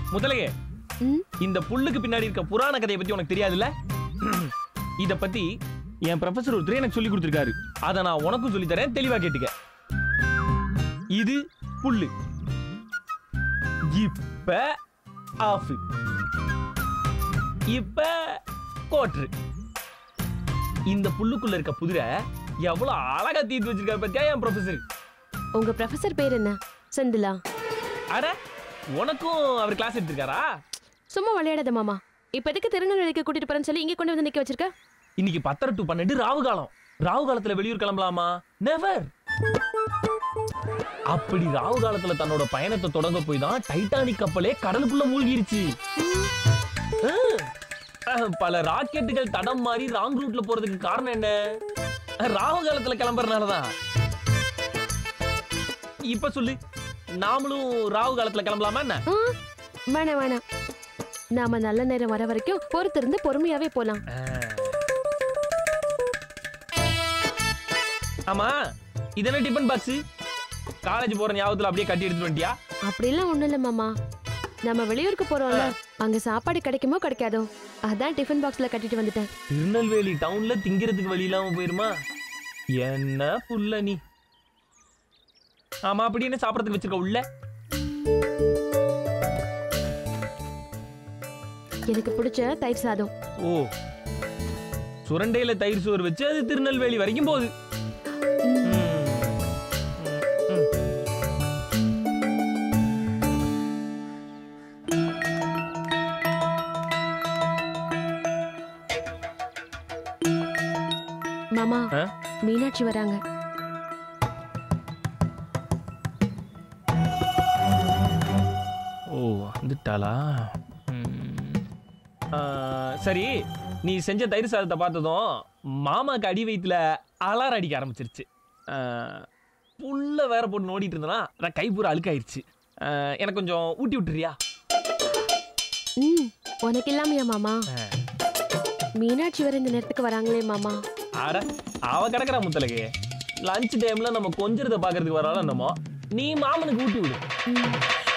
முதலையே ம் இந்த புல்லுக்கு பின்னாடி இருக்க புராண கதையை பத்தி உனக்கு தெரியாதுல்ல இத பத்தி என் ப்ரொஃபசர் ஒருத்தர் எனக்கு சொல்லி கொடுத்திருக்காரு அதை நான் உனக்கும் சொல்லி தரேன் தெளிவா கேட்டுக்க இது புல்லு இப்ப ஆஃப் இப்ப கோட்ரு இந்த புல்லுக்குள்ள இருக்க புதிரை எவ்வளவு அழகா தீர்த்து வச்சிருக்காரு பத்தியா என் ப்ரொஃபசர் உங்க ப்ரொஃபசர் பேர் என்ன செந்திலா அட உனக்கும் அவர் கிளாஸ் எடுத்திருக்காரா சும்மா விளையாடாத மாமா இப்ப எதுக்கு திருநெல்வேலிக்கு கூட்டிட்டு போறேன்னு சொல்லி இங்க கொண்டு வந்து நிக்க வச்சிருக்க இன்னைக்கு பத்தரை டு பன்னெண்டு ராவு காலம் ராவு காலத்துல வெளியூர் கிளம்பலாமா நெவர் அப்படி ராவு காலத்துல தன்னோட பயணத்தை தொடங்க போய் தான் டைட்டானிக் கப்பலே கடலுக்குள்ள மூழ்கிருச்சு அஹ், பல ராக்கெட்டுகள் தடம் மாறி ராங் ரூட்ல போறதுக்கு காரணம் என்ன ராவு காலத்துல கிளம்புறதுனாலதான் இப்ப சொல்லு நாமளும் ராவு காலத்துல கிளம்பலாமா என்ன ஆ, வேணாம் வேணாம் நாம நல்ல நேரம் வர வரைக்கும் பொறுத்திருந்து பொறுமையாவே போலாம் ஆமா இது என்ன டிஃபன் பாக்ஸ் காலேஜ் போற ஞாபகத்துல அப்படியே கட்டி எடுத்துட்டு வந்துட்டியா அப்படிலாம் ஒண்ணும் இல்ல மாமா நம்ம வெளியூருக்கு போறோம்ல அங்க சாப்பாடு கிடைக்குமோ கிடைக்காதோ அதான் டிஃபன் பாக்ஸ்ல கட்டிட்டு வந்துட்டேன் திருநெல்வேலி டவுன்ல திங்கிறதுக்கு வழி இல்லாம போயிருமா என்ன புள்ள நீ ஆமா அப்படி என்ன சாப்பிடறதுக்கு வச்சிருக்க உள்ள எனக்கு பிடிச்ச தயிர் சாதம் ஓ சுரண்டையில தயிர் சோறு வச்சு அது திருநெல்வேலி வரைக்கும் போகுது ம், ம். ம், ம். மாமா ஆ? மீனாட்சி வராங்க ஓ வந்துட்டாளா ம். ஆ, சரி நீ செஞ்ச தயிர் சாதத்தை பார்த்ததும் மாமாக்கு அடி வயிற்றுல அலாரம் அடிக்க ஆரம்பிச்சிருச்சு ஆ, புல்ல வேற போட்டு நோடிட்டு இருந்தனா நான் கை பூரா அழுக்காயிருச்சு ஆ, எனக்கு கொஞ்சம் ஊட்டி விட்டுறியா ம் உனக்கு இல்லாமையா மாமா ஆ. மீனாட்சி வர இந்த நேரத்துக்கு வராங்களே மாமா ஆட அவ கிடக்குறா முத்தலகு லஞ்ச் டைம்ல நம்ம கொஞ்சிறத பாக்குறதுக்கு வராலும் என்னமோ நீ மாமனுக்கு ஊட்டி விடு ம்,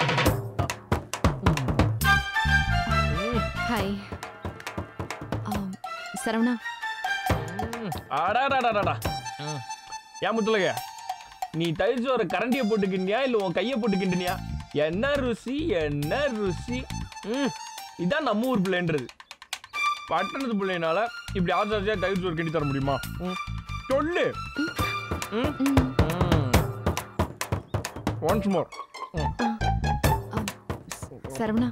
ம், ஹாய் ஆம், சரவணா ம். அடாடாடாடாடா. ம். ஏன் முத்தலக நீ தயிர் சோற கரண்டியை போட்டு கிண்டியா இல்ல உன் கையை போட்டு கிண்டினியா என்ன ருசி என்ன ருசி ம் இதான் நம்ம ஊர் பிள்ளைன்றது பட்டணத்து பிள்ளைனால இப்படி ஆசாரியா தயிர் சோறு கிண்டி தர முடியுமா ம். சொல்லு ம் ம், ஒன்ஸ் மோர் ஆம், ஸ்- சரவணா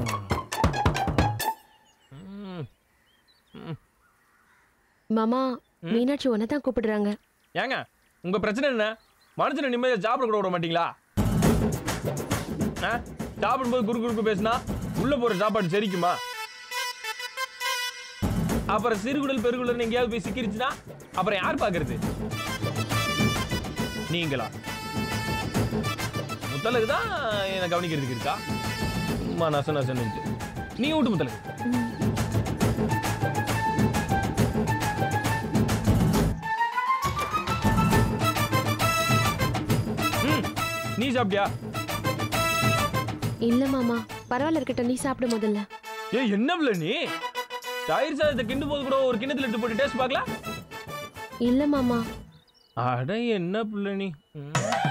மாமா மீனாட்சி உன்னை தான் கூப்பிடுறாங்க ஏங்க உங்க பிரச்சனை என்ன மனுஷனை நிம்மதியா சாப்பிட கூட விட மாட்டீங்களா ஆ? சாப்பிடும்போது குறு குறுக்கு பேசினா உள்ள போற சாப்பாடு செரிக்குமா அப்புறம் சிறுகுடல் பெருகுடல் எங்கேயாவது போய் சிக்கிருச்சுன்னா அப்புறம் யார் பாக்குறது நீங்களா முத்தலுக்கு தான் என்னை கவனிக்கிறதுக்கு இருக்கா சும்மா நச நசன்னுட்டு நீ விட்டு முத்தலுக்கு ம், ம் நீ சாப்பிட்டியா இல்ல மாமா பரவாயில்ல இருக்கட்டும் நீ சாப்பிடு முதல்ல ஏ என்ன பிள்ளை நீ தயிர் சாதத்தை கிண்டு போது கூட ஒரு கிண்ணத்துல இட்டு போட்டு டேஸ்ட் பார்க்கலாம் இல்ல மாமா அட என்ன பிள்ளை நீ ம்.